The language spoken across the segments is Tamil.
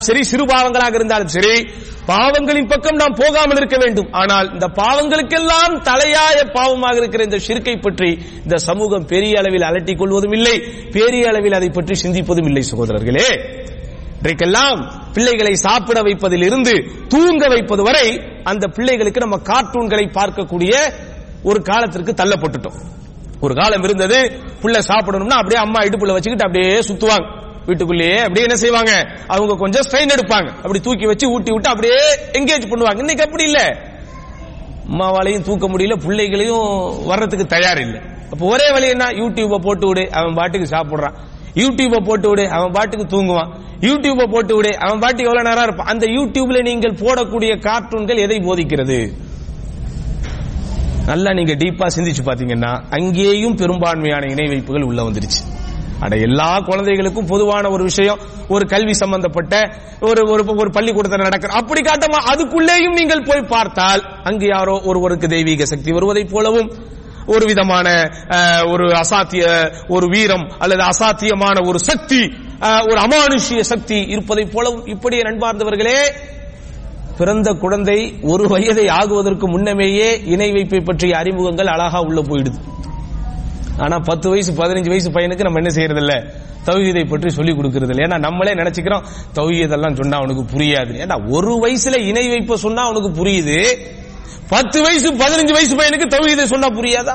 சரி சிறு பாவங்களாக இருந்தாலும் சரி பாவங்களின் பக்கம் நாம் போகாமல் இருக்க வேண்டும் ஆனால் இந்த பாவங்களுக்கெல்லாம் தலையாய பாவமாக இருக்கிற இந்த ஷிர்கை பற்றி இந்த சமூகம் பெரிய அளவில் அலட்டிக் கொள்வதும் இல்லை பெரிய அளவில் அதை பற்றி சிந்திப்பதும் இல்லை சகோதரர்களே இன்றைக்கெல்லாம் பிள்ளைகளை சாப்பிட வைப்பதில் இருந்து தூங்க வைப்பது வரை அந்த பிள்ளைகளுக்கு நம்ம கார்ட்டூன்களை பார்க்கக்கூடிய ஒரு காலத்திற்கு தள்ளப்பட்டுட்டோம் ஒரு காலம் இருந்தது புள்ள சாப்பிடணும்னா அப்படியே அம்மா இடுப்புல வச்சுக்கிட்டு அப்படியே சுத்துவாங்க வீட்டுக்குள்ளேயே அப்படியே என்ன செய்வாங்க அவங்க கொஞ்சம் ஸ்ட்ரெயின் எடுப்பாங்க அப்படி தூக்கி வச்சு ஊட்டி விட்டு அப்படியே எங்கேஜ் பண்ணுவாங்க இன்னைக்கு அப்படி இல்ல அம்மாவாலையும் தூக்க முடியல பிள்ளைகளையும் வர்றதுக்கு தயார் இல்லை அப்ப ஒரே வழி என்ன யூடியூப போட்டு விடு அவன் பாட்டுக்கு சாப்பிடுறான் யூடியூப போட்டு விடு அவன் பாட்டுக்கு தூங்குவான் யூடியூப போட்டு விடு அவன் பாட்டுக்கு எவ்வளவு நேரம் இருப்பான் அந்த யூடியூப்ல நீங்கள் போடக்கூடிய கார்ட்டூன்கள் எதை போதிக்கிறது நல்லா நீங்க டீப்பா சிந்திச்சு பாத்தீங்கன்னா அங்கேயும் பெரும்பான்மையான இணை வைப்புகள் உள்ள வந்துருச்சு அட எல்லா குழந்தைகளுக்கும் பொதுவான ஒரு விஷயம் ஒரு கல்வி சம்பந்தப்பட்ட ஒரு ஒரு ஒரு பள்ளிக்கூடத்தில் நடக்கிற அப்படி காட்டமா அதுக்குள்ளேயும் நீங்கள் போய் பார்த்தால் அங்கு யாரோ ஒருவருக்கு தெய்வீக சக்தி வருவதைப் போலவும் ஒரு விதமான அஹ், ஒரு அசாத்திய ஒரு வீரம் அல்லது அசாத்தியமான ஒரு சக்தி அஹ், ஒரு அமானுஷ்ய சக்தி இருப்பதைப் போலவும் இப்படியே நண்பார்ந்தவர்களே பிறந்த குழந்தை ஒரு வயதை ஆகுவதற்கு முன்னமேயே இணை வைப்பை பற்றிய அறிமுகங்கள் அழகா உள்ள போயிடுது ஆனா பத்து வயசு பதினஞ்சு வயசு பையனுக்கு நம்ம என்ன செய்யறது இல்ல தௌஹீதை பற்றி சொல்லி கொடுக்கறது இல்ல ஏன்னா நம்மளே நினைச்சுக்கிறோம் தௌஹீதெல்லாம் சொன்னா அவனுக்கு புரியாது ஏன்னா ஒரு வயசுல இணை வைப்ப சொன்னா அவனுக்கு புரியுது பத்து வயசு பதினஞ்சு வயசு பையனுக்கு தௌஹீதை சொன்னா புரியாதா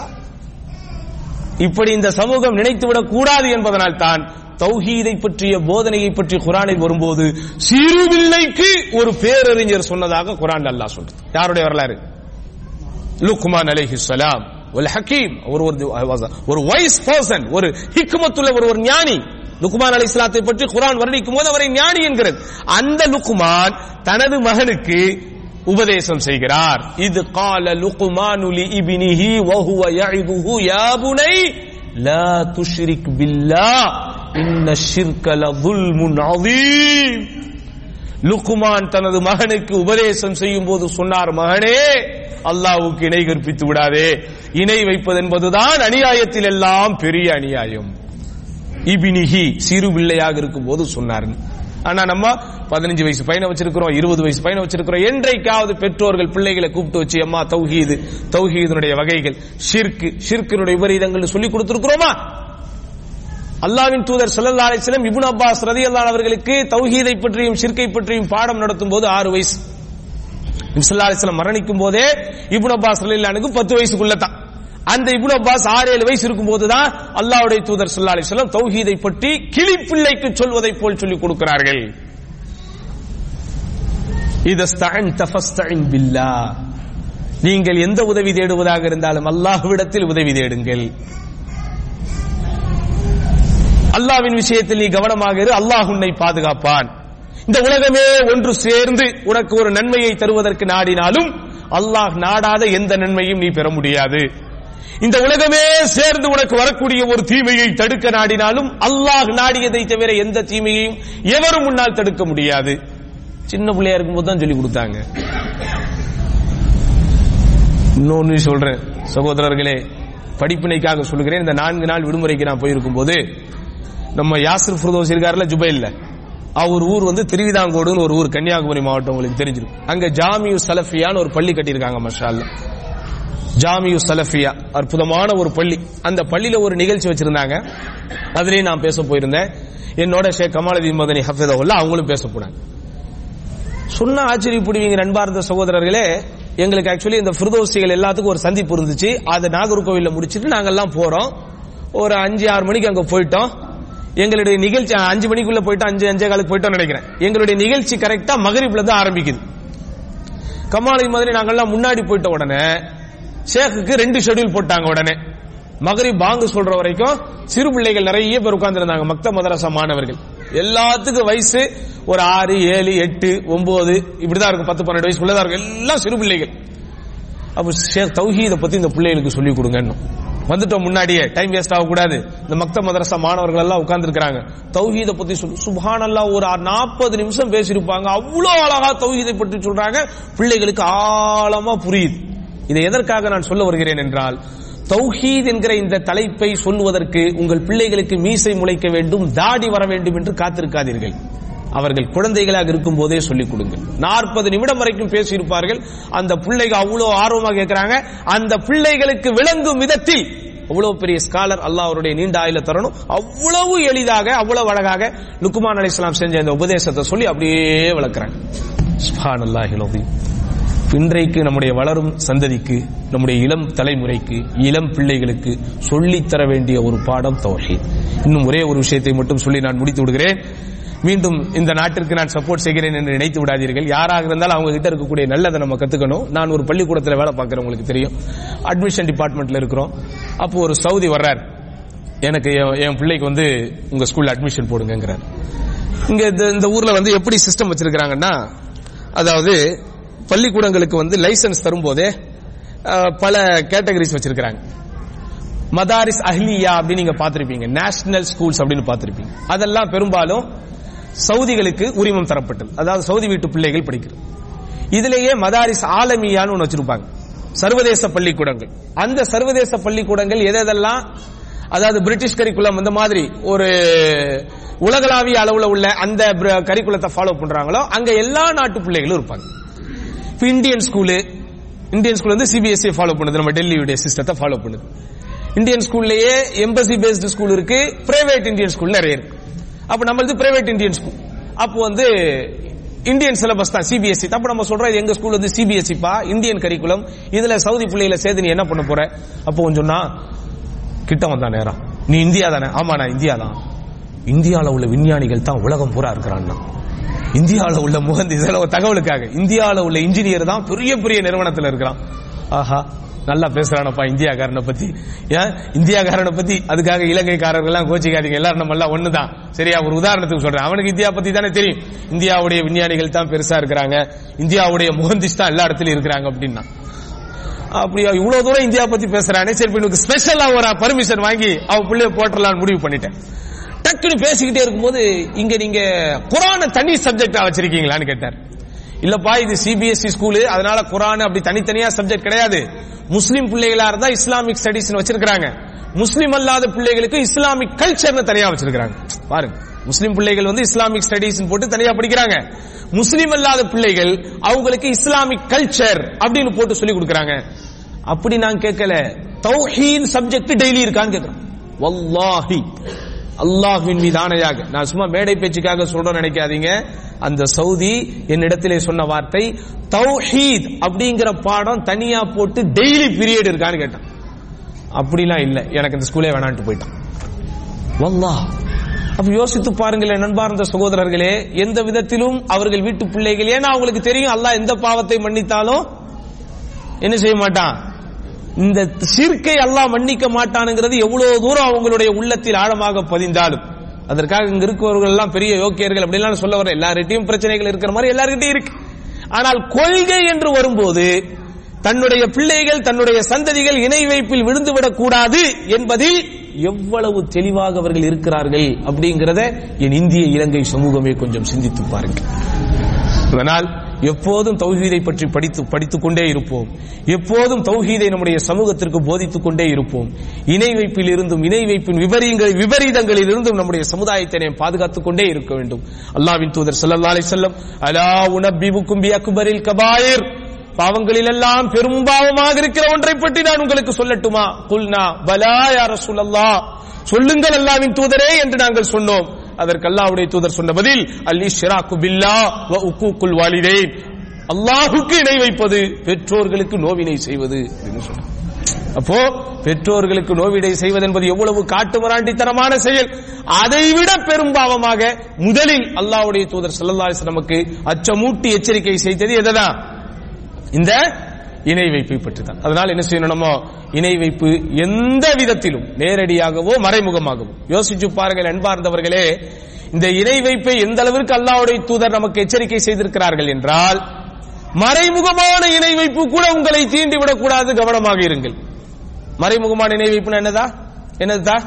இப்படி இந்த சமூகம் நினைத்துவிடக் கூடாது என்பதனால் தான் தௌஹீதை பற்றிய போதனையை பற்றி குரானில் வரும்போது சிறுபிள்ளைக்கு ஒரு பேரறிஞர் சொன்னதாக குரான் அல்லாஹ் சொல்றது யாருடைய வரலாறு லுக்மான் அலைஹிஸ்ஸலாம் ஒரு ஹக்கீம் ஒரு ஒரு ஒரு வைஸ் பர்சன் ஒரு ஹிக்மத்துள்ள ஒரு ஒரு ஞானி லுக்மான் அலை இஸ்லாத்தை பற்றி குரான் வர்ணிக்கும் போது அவரை ஞானி என்கிறது அந்த லுக்மான் தனது மகனுக்கு உபதேசம் செய்கிறார் இது கால லுக்மானு லி இப்னிஹி வஹுவ யஇதுஹு யா புனை லா துஷ்ரிக் பில்லாஹ் இன்ன ஷிர்க லظுல்முன் அதீம் லுக்குமான் தனது மகனுக்கு உபதேசம் செய்யும் போது சொன்னார் மகனே அல்லாஹ்வுக்கு இணை கற்பித்து விடாதே இணை வைப்பது என்பதுதான் அநியாயத்தில் எல்லாம் பெரிய அநியாயம் இபினிஹி சிறு பிள்ளையாக இருக்கும் போது சொன்னார் ஆனா நம்ம பதினஞ்சு வயசு பையனை வச்சிருக்கிறோம் இருபது வயசு பையனை வச்சிருக்கிறோம் என்றைக்காவது பெற்றோர்கள் பிள்ளைகளை கூப்பிட்டு வச்சு அம்மா தௌஹீது தௌஹீதனுடைய வகைகள் ஷிர்கு ஷிர்கினுடைய விபரீதங்கள் சொல்லி கொடுத்திருக்கிறோமா அல்லாவின் தூதர் ஸல்லல்லாஹு அலைஹி வஸல்லம் இப்னு அப்பாஸ் ரலியல்லாஹு அவர்களுக்கு தௌஹீதை பற்றியும் ஷிர்கை பற்றியும் பாடம் நடத்தும் போது ஆறு வயசு ஸல்லல்லாஹு அலைஹி வஸல்லம் மரணிக்கும் போதே இப்னு அப்பாஸ் ரலியல்லாஹுக்கு பத்து வயசுக்குள்ள தான் அந்த இப்னு அப்பாஸ் ஆறு ஏழு வயசு இருக்கும் போதுதான் அல்லாஹ்வுடைய தூதர் ஸல்லல்லாஹு அலைஹி வஸல்லம் தௌஹீதை பற்றி கிளிப்பிள்ளைக்கு சொல்வதை போல் சொல்லிக் கொடுக்கிறார்கள் இதஸ்தஅன் தஃபஸ்தஇன் பில்லாஹ் நீங்கள் எந்த உதவி தேடுவதாக இருந்தாலும் அல்லாஹ்விடத்தில் உதவி தேடுங்கள் அல்லாவின் விஷயத்தில் நீ கவனமாக இரு அல்லாஹ் உன்னை பாதுகாப்பான் இந்த உலகமே ஒன்று சேர்ந்து உனக்கு ஒரு நன்மையை தருவதற்கு நாடினாலும் அல்லாஹ் நாடாத எந்த நன்மையும் நீ பெற முடியாது இந்த உலகமே சேர்ந்து உனக்கு வரக்கூடிய ஒரு தீமையை தடுக்க நாடினாலும் அல்லாஹ் நாடியதை தவிர எந்த தீமையையும் எவரும் முன்னால் தடுக்க முடியாது சின்ன பிள்ளையா இருக்கும்போது தான் சொல்லி கொடுத்தாங்க இன்னொன்னு சொல்றேன் சகோதரர்களே படிப்பினைக்காக சொல்லுகிறேன் இந்த நான்கு நாள் விடுமுறைக்கு நான் போயிருக்கும் போது நம்ம யாசிர் ஃபுர்தோஸ் இருக்காருல்ல ஜுபைல்ல அவர் ஊர் வந்து திருவிதாங்கோடுன்னு ஒரு ஊர் கன்னியாகுமரி மாவட்டம் உங்களுக்கு தெரிஞ்சிருக்கும் அங்க ஜாமியு சலஃபியான்னு ஒரு பள்ளி கட்டியிருக்காங்க மஷால்ல ஜாமியு சலஃபியா அற்புதமான ஒரு பள்ளி அந்த பள்ளியில ஒரு நிகழ்ச்சி வச்சிருந்தாங்க அதுலயும் நான் பேச போயிருந்தேன் என்னோட ஷேக் கமாலதீன் மதனி ஹஃபிதவுல்லா அவங்களும் பேச போனாங்க சொன்ன ஆச்சரியப்படுவீங்க நண்பார்ந்த சகோதரர்களே எங்களுக்கு ஆக்சுவலி இந்த ஃபிர்தோசிகள் எல்லாத்துக்கும் ஒரு சந்திப்பு இருந்துச்சு அதை நாகர்கோவில்ல முடிச்சிட்டு நாங்கெல்லாம் போறோம் ஒரு அஞ்சு ஆறு மணிக்கு அங்க போயிட்டோம் எங்களுடைய நிகழ்ச்சி அஞ்சு மணிக்குள்ள போயிட்டு அஞ்சு அஞ்சே காலுக்கு போயிட்டோம் நினைக்கிறேன் எங்களுடைய நிகழ்ச்சி கரெக்டா மகரிப்ல தான் ஆரம்பிக்குது கமாலி மாதிரி நாங்கெல்லாம் முன்னாடி போயிட்ட உடனே ஷேக்குக்கு ரெண்டு ஷெட்யூல் போட்டாங்க உடனே மகரிப் பாங்கு சொல்ற வரைக்கும் சிறு பிள்ளைகள் நிறைய பேர் உட்கார்ந்திருந்தாங்க மக்த மதரசா மாணவர்கள் எல்லாத்துக்கும் வயசு ஒரு ஆறு ஏழு எட்டு ஒன்பது இப்படிதான் இருக்கும் பத்து பன்னெண்டு வயசுக்குள்ளதான் இருக்கும் எல்லாம் சிறு பிள்ளைகள் அப்ப ஷேக் தௌஹீதை பத்தி இந்த பிள்ளைகளுக்கு சொல்லி கொடுங்க வந்துட்டோம் முன்னாடியே டைம் வேஸ்ட் ஆகக்கூடாது இந்த மக்த மதரசா மாணவர்கள் எல்லாம் உட்கார்ந்து இருக்காங்க தௌஹீதை பத்தி சொல்லு சுபானல்லா ஒரு நாற்பது நிமிஷம் பேசியிருப்பாங்க அவ்வளவு அழகா தௌஹீதை பற்றி சொல்றாங்க பிள்ளைகளுக்கு ஆழமா புரியுது இதை எதற்காக நான் சொல்ல வருகிறேன் என்றால் தௌஹீத் என்கிற இந்த தலைப்பை சொல்லுவதற்கு உங்கள் பிள்ளைகளுக்கு மீசை முளைக்க வேண்டும் தாடி வர வேண்டும் என்று காத்திருக்காதீர்கள் அவர்கள் குழந்தைகளாக இருக்கும் போதே சொல்லிக் கொடுங்க நாற்பது நிமிடம் வரைக்கும் பேசியிருப்பார்கள் அந்த பிள்ளைகள் அவ்வளவு ஆர்வமாக கேட்கிறாங்க அந்த பிள்ளைகளுக்கு விளங்கும் விதத்தில் அவ்வளவு பெரிய ஸ்காலர் அல்லாஹ் அவருடைய நீண்ட ஆயுள தரணும் அவ்வளவு எளிதாக அவ்வளவு அழகாக லுக்குமான் அலைஹிஸ்ஸலாம் செஞ்ச இந்த உபதேசத்தை சொல்லி அப்படியே வளர்க்குறாங்க சுப்ஹானல்லாஹில் அஸீம். இன்றைக்கு நம்முடைய வளரும் சந்ததிக்கு நம்முடைய இளம் தலைமுறைக்கு இளம் பிள்ளைகளுக்கு சொல்லித் தர வேண்டிய ஒரு பாடம் தௌஹீத் இன்னும் ஒரே ஒரு விஷயத்தை மட்டும் சொல்லி நான் முடித்து விடுகிறேன் மீண்டும் இந்த நாட்டிற்கு நான் சப்போர்ட் செய்கிறேன் என்று நினைத்து விடாதீர்கள் யாராக இருந்தாலும் அவங்க கிட்ட இருக்கக்கூடிய நல்லதை நம்ம கத்துக்கணும் நான் ஒரு பள்ளிக்கூடத்தில் வேலை பார்க்கிறேன் உங்களுக்கு தெரியும் அட்மிஷன் டிபார்ட்மெண்ட்ல இருக்கிறோம் அப்போ ஒரு சவுதி வர்றார் எனக்கு என்- என் பிள்ளைக்கு வந்து உங்க ஸ்கூல்ல அட்மிஷன் போடுங்கிறார் இங்க இந்த- இந்த ஊர்ல வந்து எப்படி சிஸ்டம் வச்சிருக்காங்கன்னா அதாவது பள்ளிக்கூடங்களுக்கு வந்து லைசன்ஸ் தரும்போதே அஹ், பல கேட்டகரிஸ் வச்சிருக்காங்க மதாரிஸ் அஹ்லியா அப்படின்னு நீங்க பார்த்திருப்பீங்க நேஷனல் ஸ்கூல்ஸ் அப்படின்னு பார்த்திருப்பீங்க அதெல்லாம் பெரும்பாலும் சவுதிகளுக்கு உரிமம் தரப்பட்டது அதாவது சவுதி வீட்டு பிள்ளைகள் படிக்கிறது இதிலேயே மதாரிஸ் ஆலமியான்னு ஒன்று வச்சிருப்பாங்க சர்வதேச பள்ளிக்கூடங்கள் அந்த சர்வதேச பள்ளிக்கூடங்கள் எதெல்லாம் அதாவது பிரிட்டிஷ் கரிக்குலம் அந்த மாதிரி ஒரு உலகளாவிய அளவுல உள்ள அந்த கரிக்குலத்தை ஃபாலோ பண்றாங்களோ அங்க எல்லா நாட்டு பிள்ளைகளும் இருப்பாங்க இப்ப இந்தியன் ஸ்கூலு இந்தியன் ஸ்கூல் வந்து சிபிஎஸ்இ ஃபாலோ பண்ணுது நம்ம டெல்லியுடைய சிஸ்டத்தை ஃபாலோ பண்ணுது இந்தியன் ஸ்கூல்லயே எம்பசி பேஸ்டு ஸ்கூல் இருக்கு பிரைவேட் இந்தியன் ஸ்கூல் நிறைய இருக்கு அப்ப நம்மளது பிரைவேட் இந்தியன் ஸ்கூல் அப்போ வந்து இந்தியன் சிலபஸ் தான் சிபிஎஸ்இ அப்ப நம்ம சொல்றோம் இது எங்க ஸ்கூல் வந்து சிபிஎஸ்இ பா இந்தியன் கரிக்குலம் இதுல சவுதி பிள்ளைகளை சேர்த்து நீ என்ன பண்ண போற அப்போ கொஞ்சம் சொன்னா கிட்ட வந்தா நேரம் நீ இந்தியா தானே ஆமா நான் இந்தியா தான் இந்தியால உள்ள விஞ்ஞானிகள் தான் உலகம் பூரா இருக்கிறான்னா இந்தியாவில் உள்ள முகந்தி இதெல்லாம் ஒரு தகவலுக்காக இந்தியாவில் உள்ள இன்ஜினியர் தான் பெரிய பெரிய நிறுவனத்தில் இருக்கிறான் ஆஹா நல்லா பேசுறானப்பா இந்தியாக்காரனை பத்தி ஏன் இந்தியாக்காரனை பத்தி அதுக்காக இலங்கைக்காரர்கள் எல்லாம் கோச்சிக்காதீங்க எல்லாரும் நம்ம எல்லாம் ஒண்ணுதான் சரியா ஒரு உதாரணத்துக்கு சொல்றேன் அவனுக்கு இந்தியா பத்தி தானே தெரியும் இந்தியாவுடைய விஞ்ஞானிகள் தான் பெருசா இருக்கிறாங்க இந்தியாவுடைய முகந்திஸ் தான் எல்லா இடத்துலயும் இருக்கிறாங்க அப்படின்னா அப்படியா இவ்வளவு தூரம் இந்தியா பத்தி பேசுறானே சரி இப்ப இவனுக்கு ஸ்பெஷலா ஒரு பர்மிஷன் வாங்கி அவ பிள்ளைய போட்டுடலாம்னு முடிவு பண்ணிட்டேன் டக்குன்னு பேசிக்கிட்டே இருக்கும்போது இங்க நீங்க குரான தனி சப்ஜெக்டா வச்சிருக்கீங்களான்னு கேட்டார் இல்லப்பா இது சிபிஎஸ்இ ஸ்கூலு அதனால குரான் அப்படி தனித்தனியா சப்ஜெக்ட் கிடையாது முஸ்லீம் பிள்ளைகளா இருந்தா இஸ்லாமிக் ஸ்டடிஸ் வச்சிருக்காங்க முஸ்லீம் அல்லாத பிள்ளைகளுக்கு இஸ்லாமிக் கல்ச்சர்னு தனியா வச்சிருக்காங்க பாருங்க முஸ்லீம் பிள்ளைகள் வந்து இஸ்லாமிக் ஸ்டடிஸ் போட்டு தனியா படிக்கிறாங்க முஸ்லீம் அல்லாத பிள்ளைகள் அவங்களுக்கு இஸ்லாமிக் கல்ச்சர் அப்படின்னு போட்டு சொல்லி கொடுக்கறாங்க அப்படி நான் கேட்கல தௌஹீத் சப்ஜெக்ட் டெய்லி இருக்கான்னு கேட்கிறேன் வல்லாஹி அல்லாஹ்வின் மீது ஆணையாக நான் சும்மா மேடை பேச்சுக்காக சொல்றேன் நினைக்காதீங்க அந்த சவுதி என்னிடத்திலே சொன்ன வார்த்தை தௌஹீத் அப்படிங்கிற பாடம் தனியா போட்டு டெய்லி பீரியட் இருக்கான்னு கேட்டான் அப்படிலாம் இல்ல எனக்கு இந்த ஸ்கூலே வேணான்ட்டு போயிட்டான் வல்லாஹ் அப்ப யோசித்து பாருங்களேன் நண்பார்ந்த சகோதரர்களே எந்த விதத்திலும் அவர்கள் வீட்டு பிள்ளைகள் ஏன்னா அவங்களுக்கு தெரியும் அல்லாஹ் எந்த பாவத்தை மன்னித்தாலும் என்ன செய்ய மாட்டான் இந்த சிற்கை அல்லாஹ் மன்னிக்க மாட்டானுங்கிறது எவ்வளவு தூரம் அவங்களுடைய உள்ளத்தில் ஆழமாக பதிந்தாலும் அதற்காக இங்க இருக்கவர்கள் எல்லாம் பெரிய யோக்கியர்கள் அப்படிலாம் சொல்ல வர எல்லார்கிட்டையும் பிரச்சனைகள் இருக்கிற மாதிரி எல்லார்கிட்டையும் இருக்கு ஆனால் கொள்கை என்று வரும்போது தன்னுடைய பிள்ளைகள் தன்னுடைய சந்ததிகள் இணை வைப்பில் விழுந்துவிடக் கூடாது என்பதில் எவ்வளவு தெளிவாக அவர்கள் இருக்கிறார்கள் அப்படிங்கறத என் இந்திய இலங்கை சமூகமே கொஞ்சம் சிந்தித்து பாருங்கள் அதனால் எப்போதும் தௌஹீதை பற்றி படித்து படித்துக் கொண்டே இருப்போம் எப்போதும் தௌஹீதை நம்முடைய சமூகத்திற்கு போதித்துக் கொண்டே இருப்போம் இணை வைப்பில் இருந்தும் இணை வைப்பின் விபரீங்கள் விபரீதங்களில் இருந்தும் நம்முடைய சமுதாயத்தை நாம் பாதுகாத்துக் கொண்டே இருக்க வேண்டும் அல்லாஹ்வின் தூதர் ஸல்லல்லாஹு அலைஹி வஸல்லம் அலா உனப்பிபுக்கும் பி அக்பரில் கபாயிர் பாவங்களில் எல்லாம் பெரும் பாவமாக இருக்கிற ஒன்றை பற்றி நான் உங்களுக்கு சொல்லட்டுமா குல்னா பலா யா ரசூலல்லாஹ் சொல்லுங்கள் அல்லாஹ்வின் தூதரே என்று நாங்கள் சொன்னோம் அதற்கு அல்லாஹ்வுடைய தூதர் சொன்ன பதில் அல்லி ஷிராக்கு பில்லா வ உக்கூக்குல் வாலிதைன் அல்லாஹுக்கு இணை வைப்பது பெற்றோர்களுக்கு நோவினை செய்வது அப்படின்னு சொன்னார் அப்போ பெற்றோர்களுக்கு நோவிடை செய்வது என்பது எவ்வளவு காட்டுமராண்டித்தனமான செயல் அதைவிட பெரும் பாவமாக முதலில் அல்லாஹ்வுடைய தூதர் ஸல்லல்லாஹு அலைஹி வஸல்லம் நமக்கு அச்சமூட்டி எச்சரிக்கை செய்தது எதுதான் இந்த இணை வைப்பை பற்றி தான் அதனால் என்ன செய்யணும் நம்ம இணை வைப்பு எந்த விதத்திலும் நேரடியாகவோ மறைமுகமாகவோ யோசிச்சு பாருங்கள் அன்பார்ந்தவர்களே இந்த இணை வைப்பை எந்த அளவிற்கு அல்லாஹ்வுடைய தூதர் நமக்கு எச்சரிக்கை செய்திருக்கிறார்கள் என்றால் மறைமுகமான இணை வைப்பு கூட உங்களை தீண்டி விடக்கூடாது கவனமாக இருங்கள் மறைமுகமான இணை வைப்புனா என்னதா என்னதுதா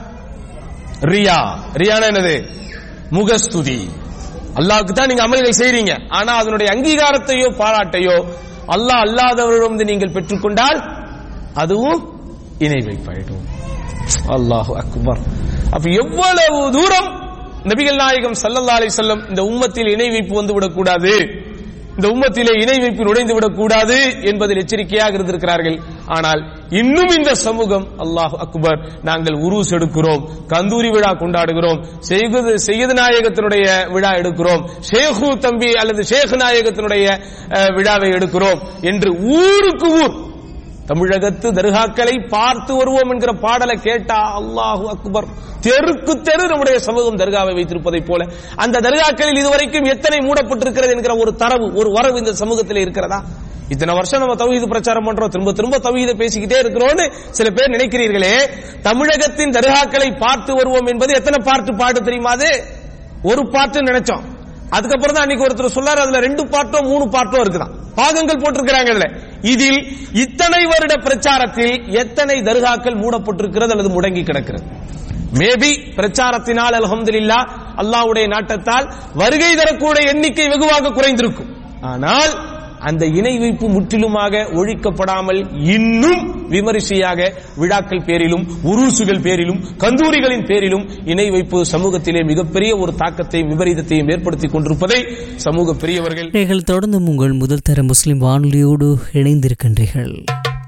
ரியா ரியானா என்னது முகஸ்துதி அல்லாஹ்வுக்கு தான் நீங்க அமல்களை செய்றீங்க ஆனா அதனுடைய அங்கீகாரத்தையோ பாராட்டையோ அல்லாஹ் அல்லாதவரிடம் நீங்கள் பெற்றுக்கொண்டால் அதுவும் இணை வைப்பாயிடும் அல்லாஹு அக்பர் அப்ப எவ்வளவு தூரம் நபிகள் நாயகம் ஸல்லல்லாஹு அலைஹி வஸல்லம் இந்த உம்மத்தில் இணை வைப்பு வந்து விடக்கூடாது இந்த உம்மத்திலே இணை வைப்பு நுழைந்து விடக்கூடாது என்பதில் எச்சரிக்கையாக இருந்திருக்கிறார்கள் ஆனால் இன்னும் இந்த சமூகம் அல்லாஹ் அக்பர் நாங்கள் உருஸ் எடுக்கிறோம் கந்தூரி விழா கொண்டாடுகிறோம் செய்குது செய்யது நாயகத்தினுடைய விழா எடுக்கிறோம் ஷேகு தம்பி அல்லது ஷேக் நாயகத்தினுடைய அஹ், விழாவை எடுக்கிறோம் என்று ஊருக்கு ஊர் தமிழகத்து தர்காக்களை பார்த்து வருவோம் என்கிற பாடலை கேட்டா அல்லாஹு அக்பர் தெருக்கு தெரு நம்முடைய சமூகம் தர்காவை வைத்திருப்பதை போல அந்த தர்காக்களில் இதுவரைக்கும் எத்தனை மூடப்பட்டிருக்கிறது என்கிற ஒரு தரவு ஒரு வரவு இந்த சமூகத்தில் இருக்கிறதா இத்தனை வருஷம் நம்ம தௌஹீது பிரச்சாரம் பண்றோம் திரும்ப திரும்ப தௌஹீதை பேசிக்கிட்டே இருக்கிறோம்னு சில பேர் நினைக்கிறீர்களே தமிழகத்தின் தர்காக்களை பார்த்து வருவோம் என்பது எத்தனை பாட்டு பாடு தெரியுமா அது ஒரு பாட்டு நினைச்சோம் அதுக்கப்புறம் தான் அன்னைக்கு ஒருத்தர் சொல்லாரு அதுல ரெண்டு பாட்டோ மூணு பாட்டோ இருக்குதான் பாகங்கள் போட்டிருக்கிறாங்க இதுல இதில் இத்தனை வருட பிரச்சாரத்தில் எத்தனை தர்காக்கள் மூடப்பட்டிருக்கிறது அல்லது முடங்கி கிடக்கிறது மேபி பிரச்சாரத்தினால் அல்ஹம்துலில்லாஹ் அல்லாஹ்வுடைய நாட்டத்தால் வருகை தரக்கூடிய எண்ணிக்கை வெகுவாக குறைந்திருக்கும் ஆனால் அந்த இணை வைப்பு முற்றிலுமாக ஒழிக்கப்படாமல் இன்னும் விமரிசையாக விழாக்கள் பேரிலும் உருசுகள் பேரிலும் கந்தூரிகளின் பேரிலும் இணை வைப்பு சமூகத்திலே மிகப்பெரிய ஒரு தாக்கத்தையும் விபரீதத்தையும் ஏற்படுத்திக் கொண்டிருப்பதை சமூக பெரியவர்கள் நீங்கள் தொடர்ந்து உங்கள் முதல் தர முஸ்லிம் வானொலியோடு இணைந்திருக்கின்றீர்கள்